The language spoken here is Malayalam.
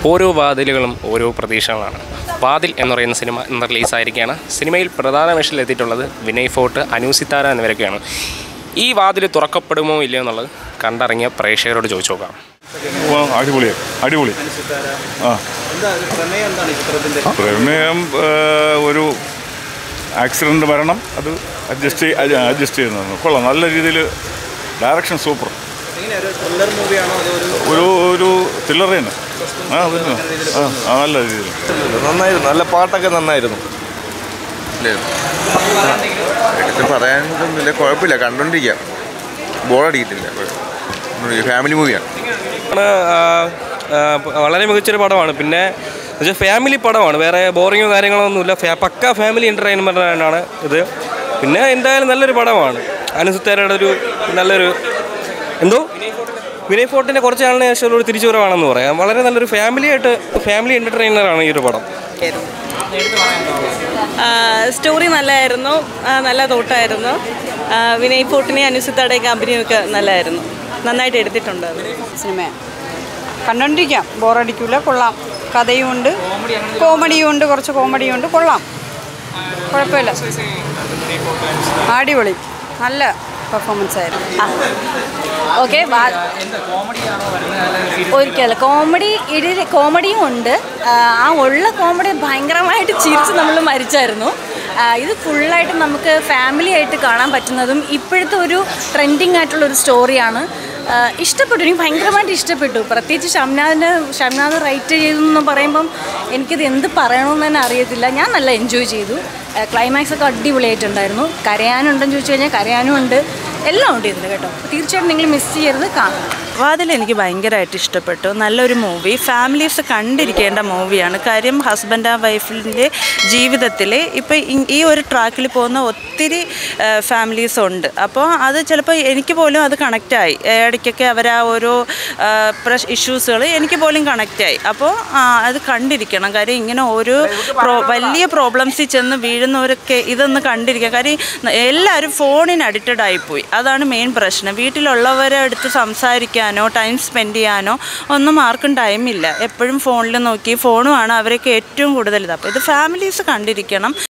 ഓരോ വാതിലുകളും ഓരോ പ്രതീക്ഷകളാണ് വാതിൽ എന്ന് പറയുന്ന സിനിമ ഇന്ന് റിലീസായിരിക്കുകയാണ് സിനിമയിൽ പ്രധാന വേഷത്തിൽ എത്തിയിട്ടുള്ളത് വിനയ് ഫോർട്ട് അനുസിത്താര എന്നിവരൊക്കെയാണ് ഈ വാതിൽ തുറക്കപ്പെടുമോ ഇല്ലയോ എന്നുള്ളത് കണ്ടിറങ്ങിയ പ്രേക്ഷകരോട് ചോദിച്ചു നോക്കാം ഓ, അടിപൊളിയാ അടിപൊളി ആ പ്രമേയം ആ, ഒരു ആക്സിഡൻറ്റ് മരണം അത് അഡ്ജസ്റ്റ് അഡ്ജസ്റ്റ് ചെയ്യുന്നതാണ് കൊള്ളാം നല്ല രീതിയിൽ ഡയറക്ഷൻ സൂപ്പർ ഒരു ഒരു ത്രില്ലർ തന്നെ ആ അത് തന്നെ. ആ ആ, നല്ല രീതിയിൽ നന്നായിരുന്നു നല്ല പാട്ടൊക്കെ നന്നായിരുന്നു എടുത്ത് പറയാനൊന്നുമില്ല കുഴപ്പമില്ല കണ്ടോണ്ടിരിക്കാം ബോറടിക്കത്തില്ല ഫാമിലി മൂവിയാണ് ആണ്, ആ, ആ, വളരെ മികച്ചൊരു പടമാണ് പിന്നെ എന്നുവെച്ചാൽ ഫാമിലി പടമാണ് വേറെ ബോറിങ്ങോ കാര്യങ്ങളോ ഒന്നുമില്ല ഫാ- പക്ക ഫാമിലി എൻ്റർടൈൻമെൻ്റ് ആണ് ഇത് പിന്നെ എന്തായാലും നല്ലൊരു പടമാണ് അനുസുത്തേരയുടെ ഒരു നല്ലൊരു എന്തോ വിനയ് ഫോർട്ടിൻ്റെ കുറച്ച് നാളിന് ശേഷം ഒരു തിരിച്ചുവരവാണെന്ന് പറയാം വളരെ നല്ലൊരു ഫാമിലി ആയിട്ട് ഫാമിലി എൻ്റർടൈനറാണ് ഈ ഒരു പടം സ്റ്റോറി നല്ലതായിരുന്നു ആ, നല്ല തോട്ടായിരുന്നു ആ, വിനയ് ഫോർട്ടിനെ അനുസരിത്തടയൊക്കെ അഭിനയമൊക്കെ നല്ലതായിരുന്നു നന്നായിട്ട് എടുത്തിട്ടുണ്ട് അത് സിനിമയാണ് കണ്ടോണ്ടിരിക്കാം ബോറടിക്കൂല കൊള്ളാം കഥയും ഉണ്ട് കോമഡിയും ഉണ്ട് കുറച്ച് കോമഡിയും ഉണ്ട് കൊള്ളാം കുഴപ്പമില്ല അടിപൊളി നല്ല പെർഫോമൻസ് ആയിരുന്നു ഓക്കെ ഒരിക്കലും കോമഡി ഇതിൽ കോമഡിയും ഉണ്ട് ആ, ആ ഉള്ള കോമഡി ഭയങ്കരമായിട്ട് ചിരിച്ച് നമ്മൾ മരിച്ചായിരുന്നു ആ, ഇത് ഫുള്ളായിട്ട് നമുക്ക് ഫാമിലി ആയിട്ട് കാണാൻ പറ്റുന്നതും ഇപ്പോഴത്തെ ഒരു ട്രെൻഡിങ് ആയിട്ടുള്ള ഒരു സ്റ്റോറിയാണ് ആ, ഇഷ്ടപ്പെട്ടു എനിക്ക് ഭയങ്കരമായിട്ട് ഇഷ്ടപ്പെട്ടു പ്രത്യേകിച്ച് ഷംനാഥിൻ്റെ ഷംനാഥ് റൈറ്റ് ചെയ്തു എന്ന് പറയുമ്പം എനിക്കിത് എന്ത് പറയണമെന്ന് തന്നെ അറിയത്തില്ല ഞാൻ നല്ല എൻജോയ് ചെയ്തു ക്ലൈമാക്സ് ഒക്കെ അടിപൊളിയായിട്ടുണ്ടായിരുന്നു കരയാനുണ്ടെന്ന് ചോദിച്ചു കഴിഞ്ഞാൽ കരയാനും ഉണ്ട് എല്ലാം ഉണ്ട് ഇതിൽ കേട്ടോ തീർച്ചയായിട്ടും നിങ്ങൾ മിസ് ചെയ്യരുത് കാണണം വാതിൽ എനിക്ക് ഭയങ്കരമായിട്ട് ഇഷ്ടപ്പെട്ടു നല്ലൊരു മൂവി ഫാമിലീസ് കണ്ടിരിക്കേണ്ട മൂവിയാണ് കാര്യം ഹസ്ബൻഡ് ആ വൈഫിൻ്റെ ജീവിതത്തിൽ ഇപ്പോൾ ഈ ഒരു ട്രാക്കിൽ പോകുന്ന ഒത്തിരി ഫാമിലീസ് ഉണ്ട് അപ്പോൾ അത് ചിലപ്പോൾ എനിക്ക് പോലും അത് കണക്റ്റായി ഇടയ്ക്കൊക്കെ അവർ ആ ഓരോ പ്രഷ് ഇഷ്യൂസുകൾ എനിക്ക് പോലും കണക്റ്റായി അപ്പോൾ അത് കണ്ടിരിക്കണം കാര്യം ഇങ്ങനെ ഓരോ പ്രോ വലിയ പ്രോബ്ലംസിൽ ചെന്ന് വീഴുന്നവരൊക്കെ ഇതൊന്ന് കണ്ടിരിക്കുക കാര്യം എല്ലാവരും ഫോണിന് അഡിക്റ്റഡ് ആയിപ്പോയി അതാണ് മെയിൻ പ്രശ്നം വീട്ടിലുള്ളവരെ അടുത്ത് സംസാരിക്കാനോ ടൈം സ്പെൻഡ് ചെയ്യാനോ ഒന്നും ആർക്കും ടൈമില്ല എപ്പോഴും ഫോണിൽ നോക്കി ഫോണുമാണ് അവരൊക്കെ ഏറ്റവും കൂടുതൽ ഇത് അപ്പോൾ ഇത് ഫാമിലീസ് കണ്ടിരിക്കണം